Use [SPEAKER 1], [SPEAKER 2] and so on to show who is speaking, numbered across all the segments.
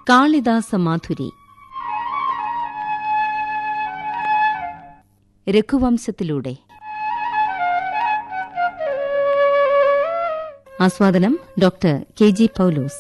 [SPEAKER 1] കാളിദാസ മാധുരി രഘുവംശത്തിലൂടെ ആസ്വാദനം doctor K G Paulose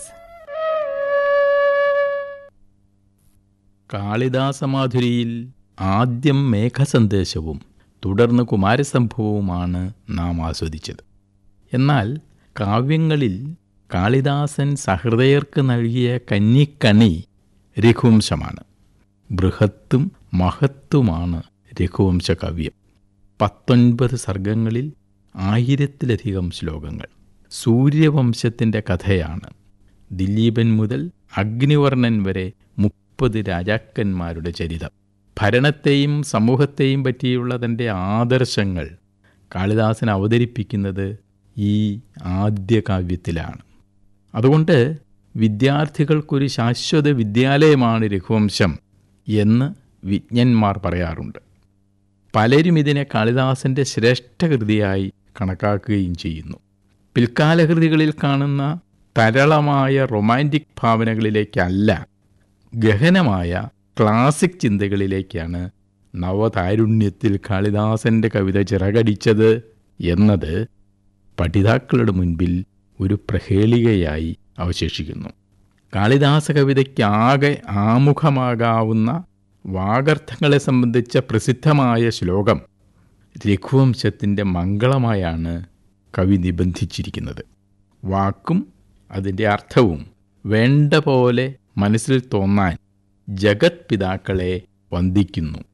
[SPEAKER 2] കാളിദാസമാധുരിയിൽ ആദ്യം മേഘസന്ദേശവും തുടർന്ന് കുമാരസംഭവവുമാണ് നാം ആസ്വദിച്ചത് എന്നാൽ കാവ്യങ്ങളിൽ കാളിദാസൻ സഹൃദയർക്ക് നൽകിയ കന്നിക്കണി രഘുവംശമാണ് ബൃഹത്തും മഹത്തുമാണ് രഘുവംശ കാവ്യം പത്തൊൻപത് സർഗങ്ങളിൽ ആയിരത്തിലധികം ശ്ലോകങ്ങൾ സൂര്യവംശത്തിൻ്റെ കഥയാണ് ദിലീപൻ മുതൽ അഗ്നിവർണ്ണൻ വരെ മുപ്പത് രാജാക്കന്മാരുടെ ചരിതം ഭരണത്തെയും സമൂഹത്തെയും പറ്റിയുള്ള തൻ്റെ ആദർശങ്ങൾ കാളിദാസൻ അവതരിപ്പിക്കുന്നത് ഈ ആദ്യ കാവ്യത്തിലാണ് അതുകൊണ്ട് വിദ്യാർത്ഥികൾക്കൊരു ശാശ്വത വിദ്യാലയമാണ് രഘുവംശം എന്ന് വിജ്ഞന്മാർ പറയാറുണ്ട് പലരും ഇതിനെ കാളിദാസൻ്റെ ശ്രേഷ്ഠകൃതിയായി കണക്കാക്കുകയും ചെയ്യുന്നു പിൽക്കാലകൃതികളിൽ കാണുന്ന തരളമായ റൊമാൻറ്റിക് ഭാവനകളിലേക്കല്ല ഗഹനമായ ക്ലാസിക് ചിന്തകളിലേക്കാണ് നവതാരുണ്യത്തിൽ കാളിദാസന്റെ കവിത ചിറകടിച്ചത് എന്നത് പഠിതാക്കളുടെ മുൻപിൽ ഒരു പ്രഹേളികയായി അവശേഷിക്കുന്നു കാളിദാസ കവിതയ്ക്കാകെ ആമുഖമാകാവുന്ന വാഗർത്ഥങ്ങളെ സംബന്ധിച്ച പ്രസിദ്ധമായ ശ്ലോകം രഘുവംശത്തിൻ്റെ മംഗളമായാണ് കവി നിബന്ധിച്ചിരിക്കുന്നത് വാക്കും അതിൻ്റെ അർത്ഥവും വേണ്ട പോലെ മനസ്സിൽ തോന്നാൻ ജഗത് പിതാക്കളെ വന്ദിക്കുന്നു